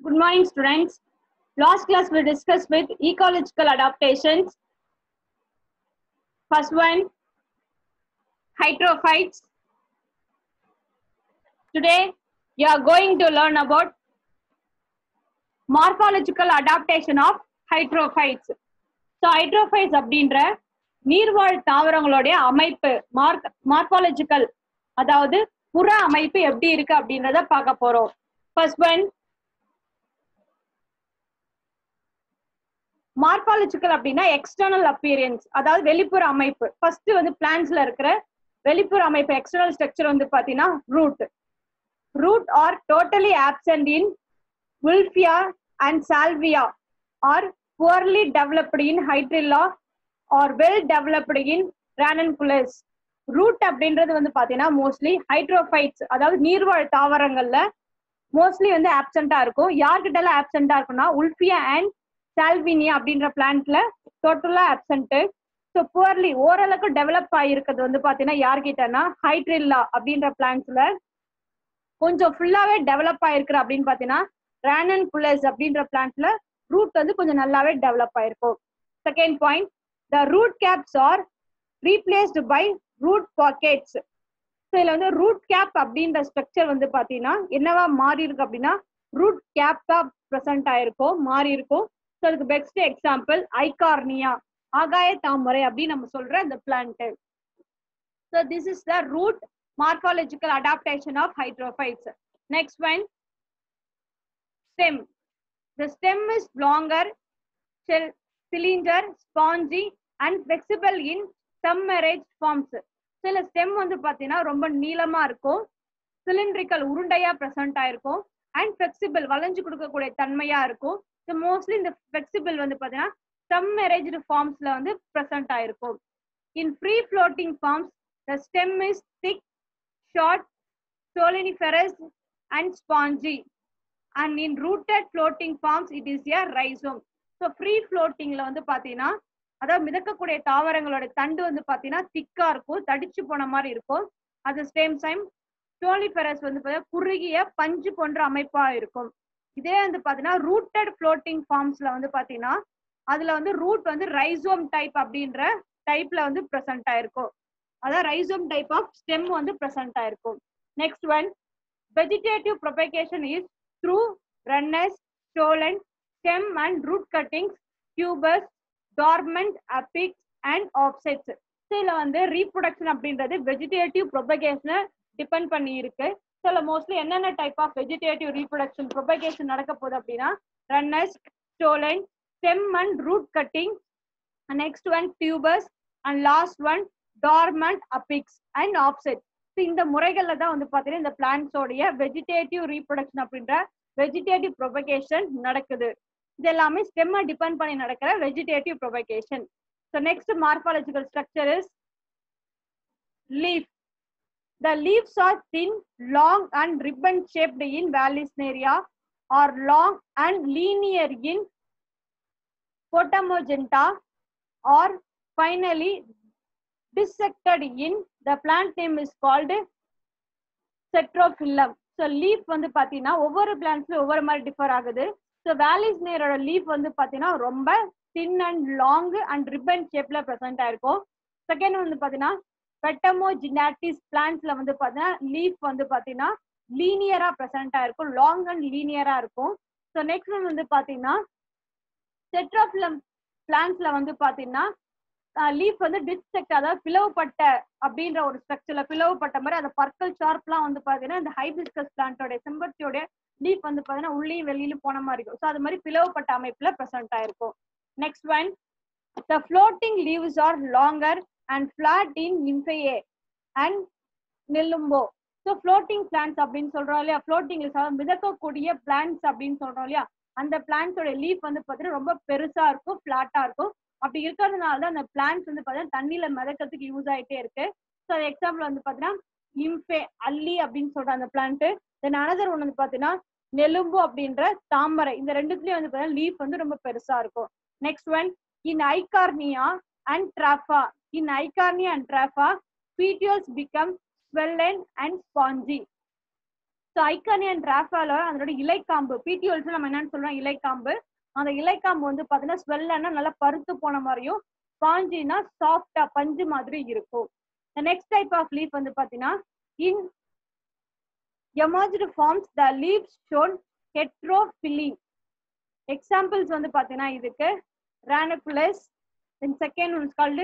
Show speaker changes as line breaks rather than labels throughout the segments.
Good morning, students. Last class we discussed with ecological adaptations. First one, hydrophytes. Today, you are going to learn about morphological adaptation of hydrophytes. So, hydrophytes அப்படின்ற நீர்வாழ் தாவரங்களுடைய அமைப்பு mark morphological அதாவது புற அமைப்பு எப்படி இருக்கு அப்படின்றத பார்க்க போறோம் ஃபர்ஸ்ட் ஒன் மார்பாலஜிக்கல் அப்படின்னா எக்ஸ்டர்னல் அப்பியரன்ஸ் அதாவது வெளிப்புற அமைப்பு ஃபர்ஸ்ட் வந்து பிளான்ஸ்ல இருக்கிற வெளிப்புற அமைப்பு எக்ஸ்டர்னல் ஸ்ட்ரக்சர் வந்து பாத்தீங்கன்னா root root are totally absent in Wolffia and Salvinia are poorly developed in Hydrilla are well developed in Ranunculus root அப்படின்றது வந்து பாத்தீங்கன்னா மோஸ்ட்லி ஹைட்ரோஃபைட்ஸ் அதாவது நீர்வாழ் தாவரங்கள்ல மோஸ்ட்லி வந்து ஆப்சென்டா இருக்கும் யார்கிட்ட எல்லாம் ஆப்சென்டா இருக்கும்னா உல்ஃபியா அண்ட் சால்வினியா அப்படின்ற பிளான்ட்ல டோட்டலா ஆப்சென்ட் ஸோ புவர்லி ஓரளவுக்கு டெவலப் ஆகிருக்கிறது வந்து பாத்தீங்கன்னா யார்கிட்டனா ஹைட்ரில்லா அப்படின்ற பிளான்ட்ஸ்ல கொஞ்சம் ஃபுல்லாவே டெவலப் ஆயிருக்கிற அப்படின்னு பாத்தீங்கன்னா ரானன் புலஸ் அப்படின்ற பிளான்ட்ல ரூட் வந்து கொஞ்சம் நல்லாவே டெவலப் ஆயிருக்கும் second point the root caps are replaced by root pockets so இதுல வந்து ரூட் கேப் அப்படின்ற ஸ்ட்ரக்சர் வந்து பாத்தீங்கன்னா என்னவா மாறி இருக்கு அப்படின்னா ரூட் கேப்பா ப்ரெசென்ட் ஆயிருக்கும் மாறி இருக்கும் ஸோ அதுக்கு பெஸ்ட் எக்ஸாம்பிள் ஐகார்னியா ஆகாய தாமரை அப்படின்னு நம்ம சொல்ற இந்த plant so this is the root morphological adaptation of hydrophytes next one stem the stem is longer cylinder spongy and flexible in submerged forms சில ஸ்டெம் வந்து பார்த்தீங்கன்னா ரொம்ப நீளமா இருக்கும் சிலிண்ட்ரிக்கல் உருண்டையா ப்ரெசென்ட் ஆயிருக்கும் அண்ட் ஃபிளெக்சிபிள் வளைஞ்சு கொடுக்கக்கூடிய தன்மையா இருக்கும் ஸோ மோஸ்ட்லி இந்த ஃபிளெக்சிபிள் வந்து பார்த்தீங்கன்னா சம்மரேஜ்டு ஃபார்ம்ஸ்ல வந்து ப்ரெசென்ட் ஆயிருக்கும் in free floating forms the stem is thick short stoloniferous and spongy and in rooted floating forms it is a rhizome so free ஃப்ளோட்டிங்ல வந்து பார்த்தீங்கன்னா அதாவது மிதக்கக்கூடிய தாவரங்களோட தண்டு வந்து பாத்தீங்கன்னா திக்கா இருக்கும் தடிச்சு போன மாதிரி இருக்கும் அது சேம் டைம் ஸ்டோலிஃபெரஸ் வந்து பார்த்தீங்கன்னா குறுகிய பஞ்சு போன்ற அமைப்பா இருக்கும் இதே வந்து பாத்தீங்கன்னா ரூட்டட் ஃப்ளோட்டிங் ஃபார்ம்ஸ்ல வந்து பாத்தீங்கன்னா அதுல வந்து ரூட் வந்து ரைசோம் டைப் அப்படின்ற டைப்ல வந்து ப்ரெசென்ட் ஆயிருக்கும் அதான் ரைசோம் டைப் ஆஃப் ஸ்டெம் வந்து ப்ரெசென்ட் ஆயிருக்கும் next one vegetative propagation is through runners stolon stem and root cuttings tubers dormant apex and offsets இதுல வந்து ரீப்ரொடக்ஷன் அப்படின்றது வெஜிடேட்டிவ் ப்ரொபகேஷனை டிபெண்ட் பண்ணி இருக்கு சில மோஸ்ட்லி என்னென்ன type of vegetative reproduction propagation நடக்க போகுது அப்படின்னா runners stolon stem and root cutting next one tubers and last one dormant apex and offset இந்த முறைகள்ல தான் வந்து பாத்தீங்கன்னா இந்த பிளான்ஸோடைய வெஜிடேட்டிவ் ரீப்ரொடக்ஷன் அப்படின்ற வெஜிடேட்டிவ் ப்ரொபகேஷன் நடக்குது இது எல்லாமே ஸ்டெம்மை டிபெண்ட் பண்ணி நடக்கிற vegetative propagation so next morphological structure is leaf the leaves are thin long and ribbon shaped in Vallisneria are long and linear in போட்டமோஜென்டா are finally dissected in the plant name is called Ceratophyllum so leaf வந்து பார்த்தீங்கன்னா ஒவ்வொரு பிளான்ட்ஸ்லையும் ஒவ்வொரு மாதிரி differ ஆகுது so வேலிஸ் நேரோட leaf வந்து பார்த்தீங்கன்னா ரொம்ப thin and long and ribbon ஷேப்ல ப்ரெசென்ட் ஆயிருக்கும் செகண்ட் வந்து பார்த்தீங்கன்னா பெட்டமோ ஜினாட்டிஸ் பிளான்ட்ஸ்ல வந்து பார்த்தீங்கன்னா லீஃப் வந்து பார்த்தீங்கன்னா லீனியரா ப்ரெசென்ட் ஆயிருக்கும் லாங் அண்ட் லீனியரா இருக்கும் ஸோ நெக்ஸ்ட் ஒன் வந்து பார்த்தீங்கன்னா செட்ரோஃபிலம் பிளான்ட்ஸ்ல வந்து பார்த்தீங்கன்னா லீஃப் வந்து டிஸ்டெக்ட் அதாவது பிளவுப்பட்ட அப்படின்ற ஒரு ஸ்ட்ரக்சர்ல பிளவுப்பட்ட மாதிரி அந்த பர்க்கல் ஷார்ப்லாம் வந்து பாத்தீங்கன்னா இந்த ஹைபிஸ்கஸ் பிளான்ட்டோட செம்பருத்தியோட லீஃப் வந்து பாத்தீங்கன்னா உள்ளேயும் வெளியிலும் போன மாதிரி இருக்கும் ஸோ அது மாதிரி பிளவுப்பட்ட அமைப்புல ப்ரெசென்ட் ஆயிருக்கும் next one the floating leaves are longer and flat in Nymphaea and Nelumbo so floating plants அப்படின்னு சொல்றோம் இல்லையா ஃப்ளோட்டிங் மிதக்கக்கூடிய பிளான்ஸ் அப்படின்னு சொல்றோம் இல்லையா அந்த பிளான்ஸோட லீஃப் வந்து பாத்தீங்கன்னா ரொம்ப பெருசா இருக்கும் ஃபிளாட்டா இருக்கும் அப்படி இருக்கிறதுனால தான் அந்த பிளான்ஸ் வந்து பார்த்தீங்கன்னா தண்ணியில மிதக்கிறதுக்கு யூஸ் ஆகிட்டே இருக்கு ஸோ அது எக்ஸாம்பிள் வந்து பார்த்தீங்கன்னா இம்ஃபே அல்லி அப்படின்னு சொல்ற அந்த பிளான்ட் தென் அனதர் ஒன்று வந்து பார்த்தீங்கன்னா நெலும்பு அப்படின்ற தாமரை இந்த ரெண்டுத்துலயும் வந்து பார்த்தீங்கன்னா லீஃப் வந்து ரொம்ப பெருசா இருக்கும் next one in Eichhornia and Trapa in Eichhornia and Trapa petioles become swollen and spongy so so ஐக்கானியன் டிராஃபால அதனோட இலைக்காம்பு பிடிஓல்ஸ் நம்ம என்னன்னு சொல்றோம் இலைக்காம்பு அந்த இலைக்காம்பு வந்து பாத்தீங்கன்னா ஸ்வெல்லன்னா நல்லா பருத்து போன மாதிரியும் ஸ்பாஞ்சினா சாஃப்டா பஞ்சு மாதிரி இருக்கும் நெக்ஸ்ட் டைப் ஆஃப் லீஃப் வந்து பாத்தீங்கன்னா in emerged forms the leaves shown heterophylly examples வந்து பாத்தீங்கன்னா இதுக்கு Ranunculus then second one called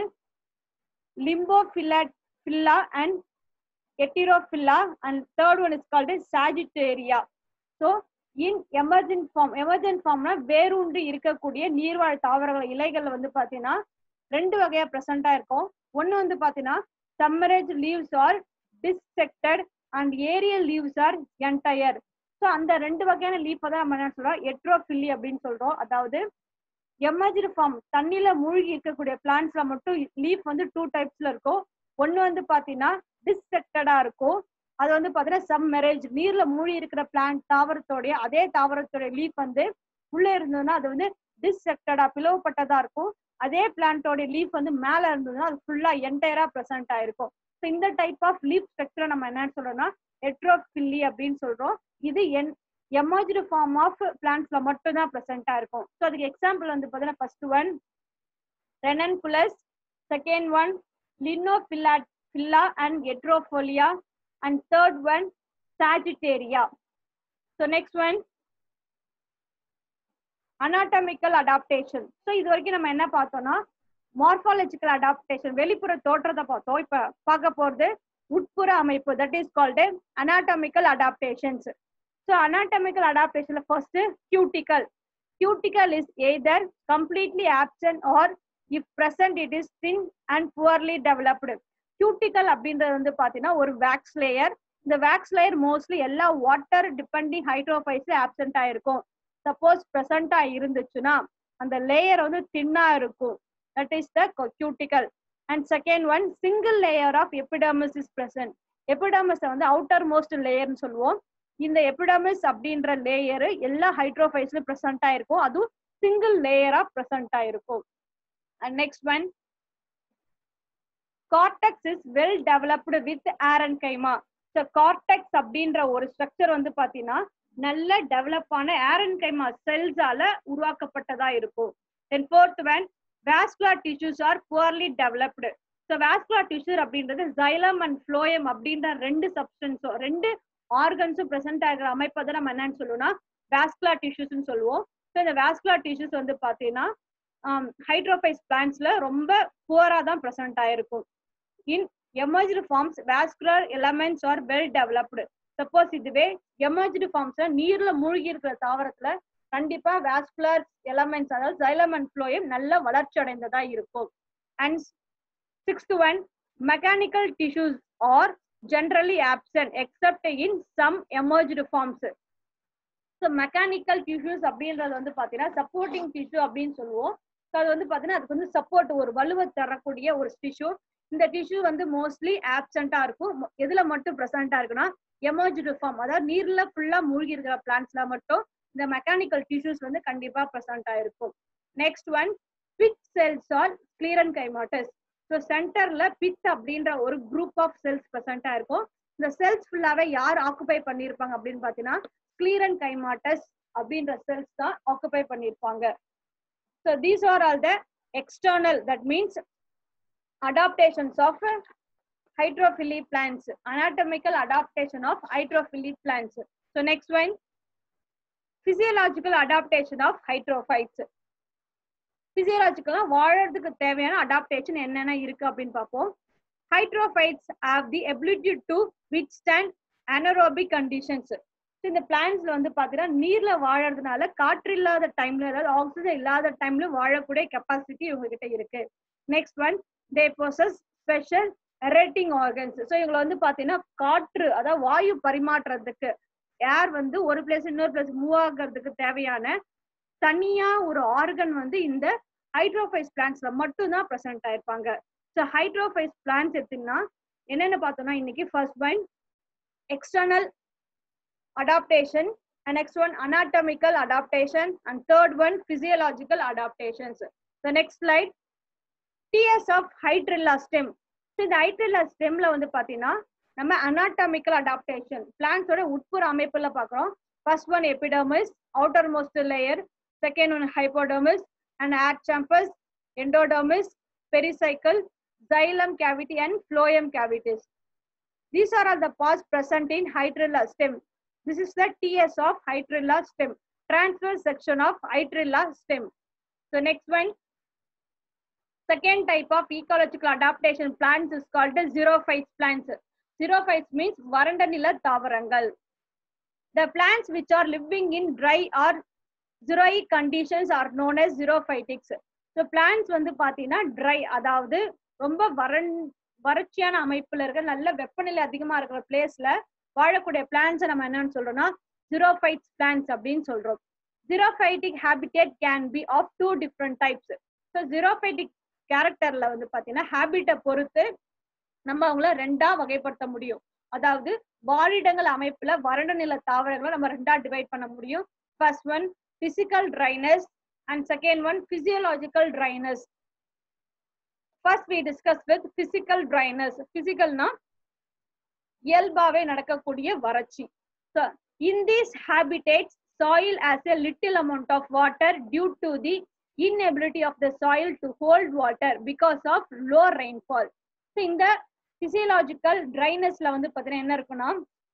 Limnophila and heterophylla and third one is called Sagittaria so in emergent form emergent ஃபார்ம்னா வேரூன்றி இருக்கக்கூடிய நீர்வாழ் தாவரங்கள் இலைகள் வந்து பாத்தீங்கன்னா ரெண்டு வகையா ப்ரெசண்டா இருக்கும் ஒன்னு வந்து பாத்தீங்கன்னா submerged leaves are dissected and aerial leaves are entire so அந்த ரெண்டு வகையான லீஃப் தான் நம்ம என்ன சொல்றோம் எட்ரோஃபில்லி அப்படின்னு சொல்றோம் அதாவது எமர்ஜ்டு ஃபார்ம் தண்ணியில மூழ்கி இருக்கக்கூடிய பிளான்ஸ்ல மட்டும் லீஃப் வந்து டூ டைப்ஸ்ல இருக்கும் ஒன்னு வந்து பாத்தீங்கன்னா டிஸ்செக்டடா இருக்கும் அது வந்து பாத்தீங்கன்னா சம் மெரேஜ் நீர்ல மூழ்கி இருக்கிற பிளான்ட் தாவரத்தோடைய அதே தாவரத்தோடைய லீஃப் வந்து உள்ள இருந்ததுன்னா அது வந்து டிஸ்செக்டடா பிளவுபட்டதா இருக்கும் அதே பிளான்ட்டோட லீஃப் வந்து மேல இருந்ததுன்னா அது ஃபுல்லா என்டையரா ப்ரெசென்ட் ஆயிருக்கும் ஸோ இந்த டைப் ஆஃப் லீஃப் ஸ்ட்ரக்சரை நம்ம என்னன்னு சொல்றோம்னா எட்ரோஃபில்லி அப்படின்னு சொல்றோம் இது என் எமர்ஜ்டு ஃபார்ம் ஆஃப் பிளான்ட்ஸ்ல மட்டும் தான் ப்ரெசென்டா இருக்கும் ஸோ அதுக்கு எக்ஸாம்பிள் வந்து பாத்தீங்கன்னா first one Ranunculus second one Limnophila and heterophylla and third one Sagittaria so next one anatomical adaptation so இது வரைக்கும் நம்ம என்ன பார்த்தோம்னா மார்பாலஜிக்கல் அடாப்டேஷன் வெளிப்புற தோற்றத்தை பார்த்தோம் இப்ப பார்க்க போறது உட்புற அமைப்பு that is called anatomical adaptations so anatomical அடாப்டேஷன்ல first cuticle cuticle is either completely absent or if present it is thin and poorly developed cuticle அப்படின்றது வந்து பாத்தீங்கன்னா ஒரு வேக்ஸ் லேயர் இந்த வேக்ஸ் லேயர் மோஸ்ட்லி எல்லா வாட்டர் டிபெண்டிங் ஹைட்ரோஃபைஸ்ல absent ஆயிருக்கும் suppose ப்ரெசண்டா இருந்துச்சுன்னா அந்த லேயர் வந்து தின்னா இருக்கும் that is the cuticle and second one single layer of epidermis is present epidermis வந்து அவுட்டர் மோஸ்ட் லேயர்னு சொல்லுவோம் இந்த எபிடர்மிஸ் அப்படின்ற லேயர் எல்லா ஹைட்ரோஃபைஸ்லயும் ப்ரெசன்ட் ஆயிருக்கும் அதுவும் சிங்கிள் லேயரா ப்ரெசன்ட் ஆயிருக்கும் and next one cortex is well developed with aerenchyma so cortex அப்படின்ற ஒரு ஸ்ட்ரக்சர் வந்து பாத்தீங்கன்னா நல்ல டெவலப் ஆன ஆரன் கைமா செல்ஸால உருவாக்கப்பட்டதா இருக்கும் then fourth one vascular tissues are poorly developed so vascular tissue அப்படின்றது ஜைலம் அண்ட் ஃப்ளோயம் அப்படின்ற ரெண்டு சப்ஸ்டன்ஸும் ரெண்டு ஆர்கன்ஸும் ப்ரெசென்ட் ஆகிற அமைப்பை தான் நம்ம என்னன்னு சொல்லுவோம்னா வாஸ்குலர் டிஷ்யூஸ்னு சொல்லுவோம் ஸோ இந்த வாஸ்குலர் டிஷ்யூஸ் வந்து பார்த்தீங்கன்னா ஹைட்ரோபைஸ் பிளான்ஸ்ல ரொம்ப புவரா தான் ப்ரெசென்ட் ஆயிருக்கும் in emerged forms vascular elements are well developed suppose இதுவே எமர்ஜ்டு ஃபார்ம்ஸ்ல நீர்ல மூழ்கி இருக்கிற தாவரத்துல கண்டிப்பா வாஸ்குலர் எலமெண்ட்ஸ் அதாவது ஜைலம் அண்ட் ஃப்ளோயம் நல்ல வளர்ச்சி அடைந்ததா இருக்கும் and sixth one mechanical tissues are generally absent except in some emerged forms so mechanical tissues அப்படின்றது வந்து பார்த்தீங்கன்னா சப்போர்ட்டிங் டிஷ்யூ அப்படின்னு சொல்லுவோம் ஸோ அது வந்து பார்த்தீங்கன்னா அதுக்கு வந்து சப்போர்ட் ஒரு வலுவை தரக்கூடிய ஒரு டிஷ்யூ இந்த டிஷ்யூ வந்து மோஸ்ட்லி ஆப்சண்டா இருக்கும் எதுல மட்டும் ப்ரெசண்டா இருக்குன்னா எமர்ஜ்டு ஃபார்ம் அதாவது நீர்ல ஃபுல்லா மூழ்கி இருக்கிற பிளான்ஸ்ல மட்டும் இந்த மெக்கானிக்கல் டிஷ்யூஸ் வந்து கண்டிப்பா ப்ரெசண்டா இருக்கும் next one pith cells are chlorenchymatous so சென்டர்ல பித் அப்படின்ற ஒரு குரூப் ஆஃப் செல்ஸ் ப்ரெசண்டா இருக்கும் இந்த செல்ஸ் ஃபுல்லாவே யார் ஆக்குபை பண்ணியிருப்பாங்க அப்படின்னு பாத்தீங்கன்னா கிளியரன் கைமாட்டஸ் அப்படின்ற செல்ஸ் தான் ஆக்குபை பண்ணியிருப்பாங்க so these are all the external that means adaptations of hydrophily plants anatomical adaptation of hydrophily plants so next one physiological adaptation of hydrophytes physiological வாழறதுக்கு தேவையான அடாப்டேஷன் என்னென்ன இருக்கு அப்படின்னு பார்ப்போம் hydrophytes have the ability to withstand anaerobic conditions இந்த பிளான்ஸ்ல வந்து பாத்தீங்கன்னா நீர்ல வாழறதுனால காற்று இல்லாத டைம்ல அதாவது ஆக்சிஜன் இல்லாத டைம்ல வாழக்கூடிய கெப்பாசிட்டி இவங்க கிட்ட இருக்கு next one they possess special aerating organs so இவங்களை வந்து பாத்தீங்கன்னா காற்று அதாவது வாயு பரிமாற்றத்துக்கு ஏர் வந்து ஒரு பிளேஸ் இன்னொரு பிளேஸ் மூவ் ஆகிறதுக்கு தேவையான தனியா ஒரு ஆர்கன் வந்து இந்த ஹைட்ரோஃபைஸ் பிளான்ஸ்ல மட்டும் தான் ப்ரெசென்ட் ஆயிருப்பாங்க ஸோ ஹைட்ரோஃபைஸ் பிளான்ஸ் எடுத்தீங்கன்னா என்னென்ன பார்த்தோம்னா இன்னைக்கு first one external adaptation and next one anatomical adaptation and third one physiological adaptations the next slide TS of hydrilla stem so இந்த hydrilla stemல வந்து பாத்தீங்கன்னா நம்ம அனாட்டமிக்கல் அடாப்டேஷன் பிளான்ஸோட உட்புற அமைப்புல பாக்குறோம் first one epidermis outermost layer second one hypodermis and air chambers endodermis pericycle xylem cavity and phloem cavities. These are all the parts present in hydrilla stem. This is the TS of hydrilla stem, transverse section of hydrilla stem. So next one, second type of ecological adaptation plants is called the xerophytes plants. Xerophytes means varandanila tavarangal. The plants which are living in dry or xeroic conditions are known as xerophytics. So plants வந்து பாத்தீங்கன்னா dry அதாவது ரொம்ப வறண் வறட்சியான அமைப்புல இருக்க நல்ல வெப்பநிலை அதிகமா இருக்கிற பிளேஸ்ல வாழக்கூடிய பிளான்ஸ் நம்ம என்னன்னு சொல்றோம்னா ஜீரோஃபைட்ஸ் பிளான்ஸ் அப்படின்னு சொல்றோம் xerophytic habitat can be of two different types so xerophytic கேரக்டர்ல வந்து பாத்தீங்கன்னா ஹேபிட்டை பொறுத்து நம்ம அவங்கள ரெண்டா வகைப்படுத்த முடியும் அதாவது வாழிடங்கள் அமைப்புல வறண்ட நில தாவரங்களை நம்ம ரெண்டா டிவைட் பண்ண முடியும் first one physical dryness and second one physiological dryness first we discuss with physical dryness பிசிக்கல்னா இயல்பாவே நடக்கக்கூடிய வறட்சி so in these habitats soil has a little amount of water due to the inability of the soil to hold water because of low rainfall. So இந்த physiological drynessல வந்து பாத்தீங்கன்னா என்ன இருக்குன்னா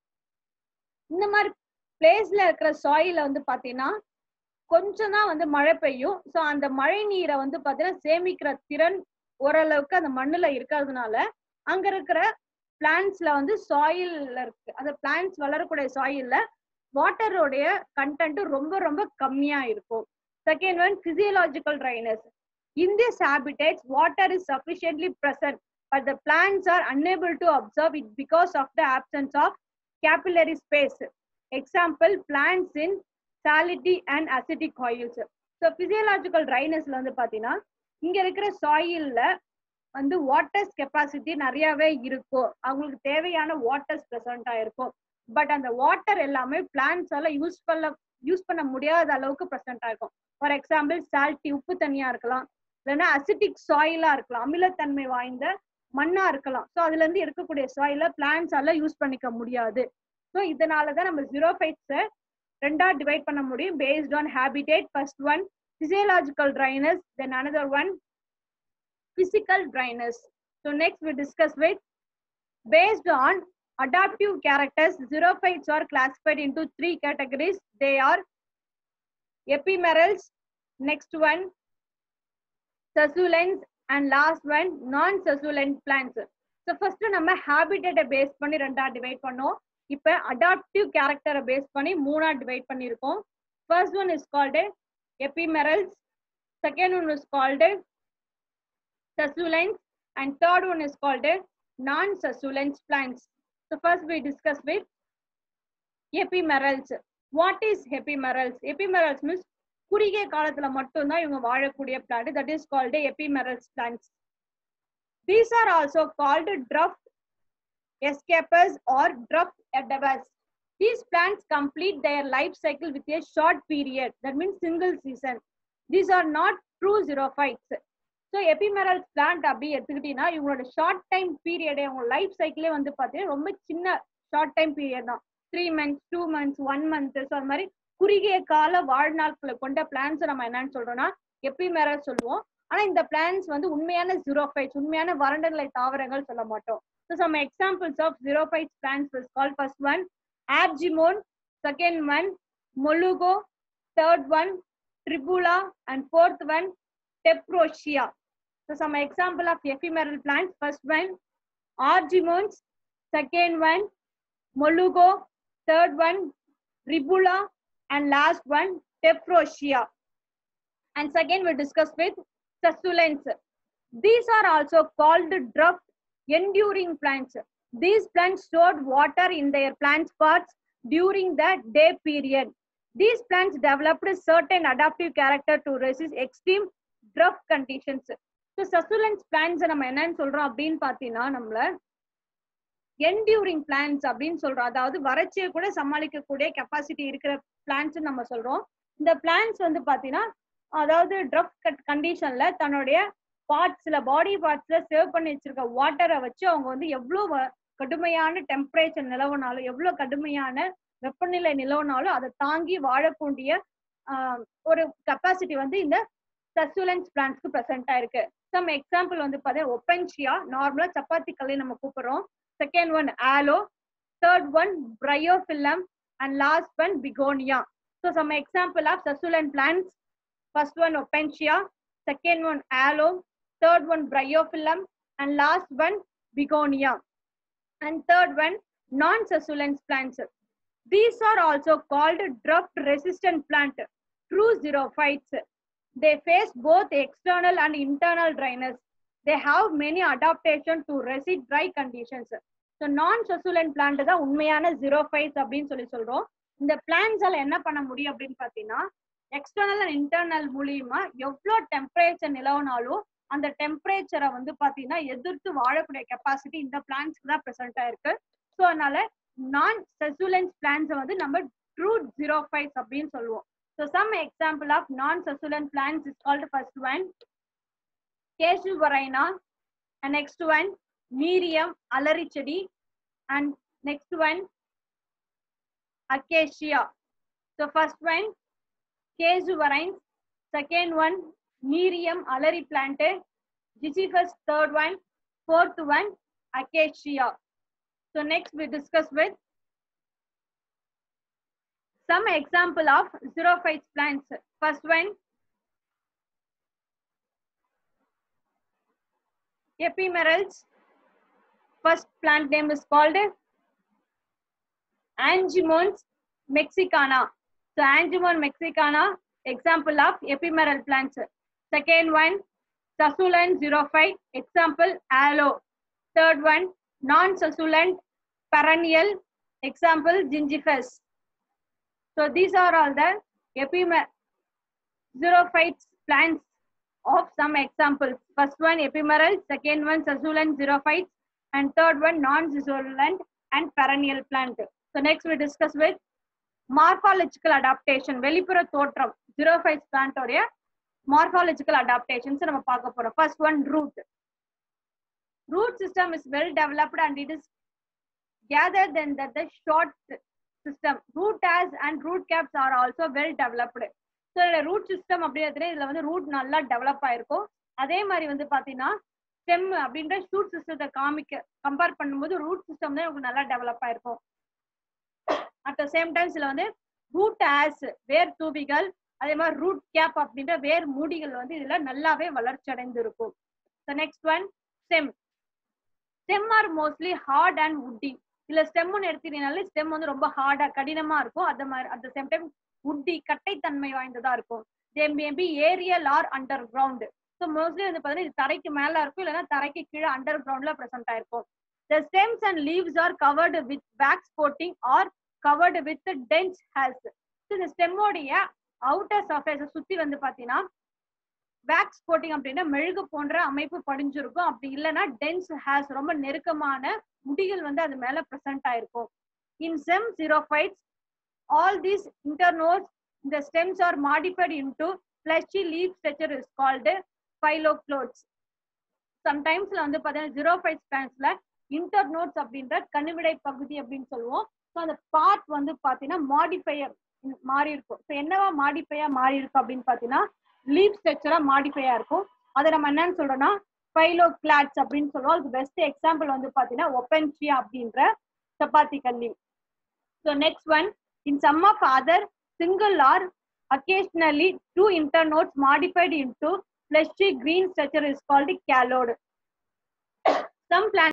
இந்த மாதிரி பிளேஸ்ல இருக்கிற சாயில வந்து பாத்தீங்கன்னா கொஞ்சம் தான் வந்து மழை பெய்யும் ஸோ அந்த மழை நீரை வந்து பாத்தீங்கன்னா சேமிக்கிற திறன் ஓரளவுக்கு அந்த மண்ணுல இருக்கிறதுனால அங்க இருக்கிற பிளான்ட்ஸ்ல வந்து சாயில்ல இருக்கு அந்த பிளான்ட்ஸ் வளரக்கூடிய சாயில்ல வாட்டரோடைய கண்டென்ட் ரொம்ப ரொம்ப கம்மியா இருக்கும் second one physiological dryness in this habitats water is sufficiently present but the plants are unable to absorb it because of the absence of capillary space example plants in salinity and acidic oils so physiological drynessல வந்து பாத்தீங்கன்னா இங்க இருக்கிற சாயில்ல வந்து waters capacity நிறையவே இருக்கும் அவங்களுக்கு தேவையான வாட்டர்ஸ் ப்ரெசண்டா இருக்கும் பட் அந்த வாட்டர் எல்லாமே பிளான்ஸ் எல்லாம் யூஸ் பண்ண யூஸ் பண்ண முடியாத அளவுக்கு ப்ரெசண்டா இருக்கும் ஃபார் எக்ஸாம்பிள் சால்ட்டி உப்பு தண்ணியா இருக்கலாம் இல்லைன்னா அசிட்டிக் சாயிலா இருக்கலாம் அமிலத்தன்மை வாய்ந்த மண்ணா இருக்கலாம் ஸோ அதுல இருந்து இருக்கக்கூடிய சாயில பிளான்ஸ் எல்லாம் யூஸ் பண்ணிக்க முடியாது ஸோ இதனாலதான் நம்ம ஜீரோஃபைட்ஸை ரெண்டா டிவைட் பண்ண முடியும் based on habitat first one physiological dryness then another one physical dryness so next we discuss with based on adaptive characters xerophytes are classified into three categories they are epimerals next one succulents and last one non-succulent plants so first நம்ம habitat base பண்ணி ரெண்டா divide பண்ணோம் இப்ப adaptive கேரக்டரை base பண்ணி மூணா divide பண்ணிருக்கோம் first one is called epimerals second one is called succulents and third one is called non-succulent plants so first we discuss with epimerals what is epimerals epimerals means குறுகிய காலத்துல மட்டும்தான் இவங்க வாழக்கூடிய plant that is called ephemerals plants these are also called drought escapers or drought adabas. These plants complete their life cycle with a short period, that means single season. These are not true xerophytes. So ephemeral plant அப்படி எடுத்துக்கிட்டீங்கன்னா இவங்களோட short time பீரியடே அவங்க life சைக்கிளே வந்து பார்த்தீங்கன்னா ரொம்ப சின்ன short time period தான் three months two months one month so அது மாதிரி குறுகிய கால வாழ்நாட்களை கொண்ட பிளான்ஸ் நம்ம என்னன்னு சொல்றோம்னா எபிமெரல் சொல்லுவோம் ஆனா இந்த பிளான்ஸ் வந்து உண்மையான ஜீரோஃபைட்ஸ் உண்மையான வறண்ட நிலை தாவரங்கள் சொல்ல மாட்டோம் So some examples of xerophyte plants was called first one Argimon, second one Molugo, third one Tribula, and fourth one Teprosia. So some example of ephemeral plants. First one Argimons, second one Molugo, third one Ribula, and last one Teprosia. And second we discuss with succulents. These are also called drought enduring plants. These plants stored water in their plant parts during the day period. These plants developed a certain adaptive character to resist extreme drought conditions. So succulents plants நம்ம என்னன்னு சொல்றோம் அப்படின்னு பாத்தீங்கன்னா நம்மள enduring plans அப்படின்னு சொல்றோம் அதாவது வறட்சியை கூட சமாளிக்கக்கூடிய கெப்பாசிட்டி இருக்கிற பிளான்ஸ் நம்ம சொல்றோம் இந்த பிளான்ஸ் வந்து பாத்தீங்கன்னா அதாவது ட்ரஃப் கண்டிஷன்ல தன்னுடைய பார்ட்ஸ்ல பாடி பார்ட்ஸ்ல சேவ் பண்ணி வச்சிருக்க வாட்டரை வச்சு அவங்க வந்து எவ்வளவு கடுமையான டெம்பரேச்சர் நிலவுனாலும் எவ்வளவு கடுமையான வெப்பநிலை நிலவுனாலும் அதை தாங்கி வாழக்கூடிய ஆஹ், ஒரு கெப்பாசிட்டி வந்து இந்த சசுலன்ஸ் பிளான்ட்ஸ்க்கு ப்ரெசென்ட் ஆயிருக்கு சம் எக்ஸாம்பிள் வந்து பார்த்தீங்கன்னா ஒப்பென்ஷியா நார்மலா சப்பாத்தி கல்லை நம்ம கூப்பிடுறோம் second one aloe third one Bryophyllum and last one Begonia so some example of succulent plants first one Opuntia second one aloe third one Bryophyllum and last one Begonia and third one non-succulent plants. These are also called drought resistant plant, true xerophytes. They face both external and internal dryness. They have many adaptation to resist dry conditions. So non succulent plant தான் உண்மையான xerophytes அப்படின்னு சொல்லி சொல்றோம் இந்த பிளான்ஸால என்ன பண்ண முடியும் அப்படின்னு பார்த்தீங்கன்னா எக்ஸ்டர்னல் அண்ட் இன்டர்னல் மூலியமா எவ்வளோ டெம்பரேச்சர் நிலவுனாலும் அந்த டெம்பரேச்சரை வந்து பாத்தீங்கன்னா எதிர்த்து வாழக்கூடிய கெப்பாசிட்டி இந்த பிளான்ஸ்க்கு தான் ப்ரெசென்ட் ஆயிருக்கு ஸோ அதனால நான் செசுலன்ஸ் பிளான்ஸ் வந்து நம்ம ட்ரூ ஜீரோ ஃபைவ்ஸ் அப்படின்னு சொல்லுவோம் so some example of non succulent plants is called first one Casuarina and next one Nerium அலரி செடி and next one Acacia so first one Casuarina second one Miriam alari plant, Ziziphus third one, fourth one, Acacia. So next we discuss with some example of xerophyte plants. First one, Epimerals. First plant name is called Angemons mexicana. So Angemon mexicana, example of epimeral plants. Second one, succulent xerophyte, example aloe. Third one, non-succulent perennial, example gingiphus. So these are all the epimer xerophytes plants of some examples. First one epimeral, second one succulent xerophytes, and third one non-succulent and perennial plant. So next we discuss with morphological adaptation வெளிப்புற தோற்றம் xerophytes பிளான்டோடைய morphological adaptations நம்ம பார்க்க போறோம் first one root root system is well developed and it is greater than that the shoot system root hairs and root caps are also well developed so இதில் root system அப்படிங்கிறது இதில் வந்து root நல்லா develop ஆயிருக்கும் அதே மாதிரி வந்து பார்த்தீங்கன்னா ஸ்டெம் அப்படின்ற ஷூட் சிஸ்டத்தை காமிக்க கம்பேர் பண்ணும்போது ரூட் சிஸ்டம் தான் உங்களுக்கு நல்லா டெவலப் ஆயிருக்கும் அட் த சேம் டைம் இதுல வந்து ரூட் ஆஸ் வேர் தூபிகள் அதே மாதிரி ரூட் கேப் அப்படின்ற வேர் மூடிகள் வந்து இதுல நல்லாவே வளர்ச்சி அடைந்து இருக்கும் next one stem stem are mostly hard and woody இல்ல ஸ்டெம்னு எடுத்தீங்கனாலே ஸ்டெம் வந்து ரொம்ப ஹார்டா கடினமா இருக்கும் அந்த மாதிரி அட் த சேம் டைம் உட்டி கட்டைத்தன்மை வாய்ந்ததா இருக்கும் they maybe aerial or underground so mostly வந்து பார்த்தீங்கன்னா இது தரைக்கு மேல இருக்கும் இல்லைன்னா தரைக்கு கீழே அண்டர் கிரவுண்ட்ல ப்ரெசென்ட் ஆயிருக்கும் the stems and leaves are covered with back sporting or covered with dense hairs இந்த ஸ்டெம்மோடைய அவுட்டர் சர்ஃபேஸை சுத்தி வந்து பாத்தீங்கன்னா வேக்ஸ் கோட்டிங் அப்படின்னா மெழுகு போன்ற அமைப்பு படிஞ்சிருக்கும் அப்படி இல்லைன்னா டென்ஸ் ஹேஸ் ரொம்ப நெருக்கமான முடிகள் வந்து அது மேல பிரசன்ட் ஆயிருக்கும் in some xerophytes all these internodes இந்த stems are modified into fleshy leaf structure is called phylloclades சம்டைம்ஸ்ல வந்து பாத்தீங்கன்னா ஜீரோஃபைட்ஸ் பிளான்ஸ்ல இன்டர்னோட்ஸ் அப்படின்ற கணுவிடை பகுதி அப்படின்னு சொல்லுவோம் ஸோ அந்த பார்ட் வந்து பாத்தீங்கன்னா மாடிஃபையர் மாறி இருக்கும் ஸோ என்னவா மாடிஃபையா மாறி இருக்கும் அப்படின்னு பாத்தீங்கன்னா லீவ் ஸ்ட்ரக்சரா மாடிஃபையா இருக்கும் அதை நம்ம என்னன்னு சொல்றோம்னா ஃபைலோ கிளாட்ஸ் அப்படின்னு சொல்லுவோம் அதுக்கு பெஸ்ட் எக்ஸாம்பிள் வந்து பாத்தீங்கன்னா ஒப்பன்சியா அப்படின்ற சப்பாத்தி கல்லி so next one in some of other single or occasionally two internodes modified into fleshy green structure is called callode some plants